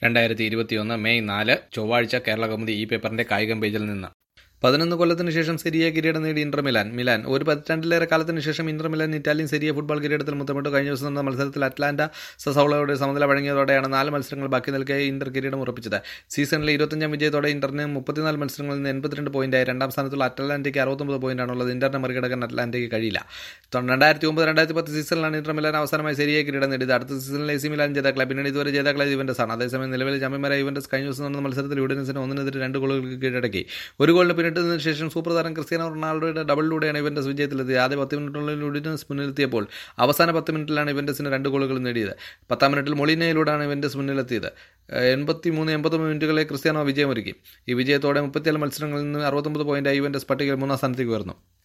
രണ്ടായിരത്തി ഇരുപത്തിയൊന്ന് മെയ് നാല് ചൊവ്വാഴ്ച കേരള കൗമുദി ഈ പേപ്പറിന്റെ കായികം പേജിൽ നിന്ന് പതിനൊന്ന് കൊല്ലത്തിന് ശേഷം സെരിയ കിരീടം നേടി ഇന്റർ മിലാൻ മിലാൻ ഒരു പതിറ്റാണ്ടിലേറെ കാലത്തിന് ശേഷം Inter Milan Italian Serie football കിരീടത്തിൽ മുത്തമിട്ട് കഴിഞ്ഞ ദിവസം നടന്ന മത്സരത്തിൽ അറ്റ്ലാന്റ സസൗളയുടെ സമനില വഴങ്ങിയതോടെയാണ് നാല് മത്സരങ്ങൾ ബാക്കി നിൽക്കെ ഇന്റർ കിരീടം ഉറപ്പിച്ചത് സീസണിലെ ഇരുപത്തഞ്ചാം വിജയത്തോടെ ഇന്ററിന് മുപ്പത്തിനാല് മത്സരങ്ങളിൽ നിന്ന് എൺപത്തിരണ്ട് പോയിന്റായി രണ്ടാം സ്ഥാനത്തുള്ള അറ്റ്ലാന്റയ്ക്ക് അറുപത്തൊമ്പത് പോയിന്റാണുള്ളത് ഇന്ററിനെ മറികടക്കാൻ അറ്റ്ലാന്റയ്ക്ക് കഴിയില്ല രണ്ടായിരത്തി ഒമ്പത് രണ്ടായിരത്തി പത്ത് സീസണിലാണ് ഇന്റർ മിലാൻ അവസാനമായി സെരിയ കിരീടം നേടിയത് അടുത്ത സീസണിലെ എസി മിലാൻ ജേതാക്കളെ പിന്നീട് ഇതുവരെ ജേതാക്കളെ യുവന്റസ് ആണ് അതേസമയം നിലവിലെ ചാമ്പ്യന്മാരായ യുവന്റസ് കഴിഞ്ഞ ദിവസം നടന്ന മത്സരത്തിൽ യുഡൻസിന് ഒന്നിനെതിരെ രണ്ട് ഗോളുകൾക്ക് കീഴടക്കി ഒരു ഗോളിന് പിന്നിട്ടതിന് ശേഷം സൂപ്പർ താരം ക്രിസ്ത്യാനോ റൊണാൾഡോയുടെ ഡബിളിലൂടെയാണ് ഇവന്റസ് വിജയത്തിലെത്തിയത് ആദ്യ പത്ത് മിനിറ്റുള്ളിൽ യുഡൻസ് മുന്നിലെത്തിയപ്പോൾ അവസാന പത്ത് മിനിറ്റിലാണ് ഇവന്റസിന് രണ്ട് ഗോളുകൾ നേടിയത് പത്താം മിനിറ്റിൽ മൊളിനയിലൂടെയാണ് ഇവന്റസ് മുന്നിലെത്തിയത് എൺപത്തി മൂന്ന് എൺപത് മിനിറ്റുകളെ ക്രിസ്ത്യാനോ വിജയമൊരുക്കി ഈ വിജയത്തോടെ മുപ്പത്തിയേഴ് മത്സരങ്ങളിൽ നിന്ന് അറുപത്തൊമ്പത് പോയിന്റായി ഇവന്റസ് പട്ടികയിൽ മൂന്നാം സ്ഥാനത്തേക്ക് ഉയർന്നു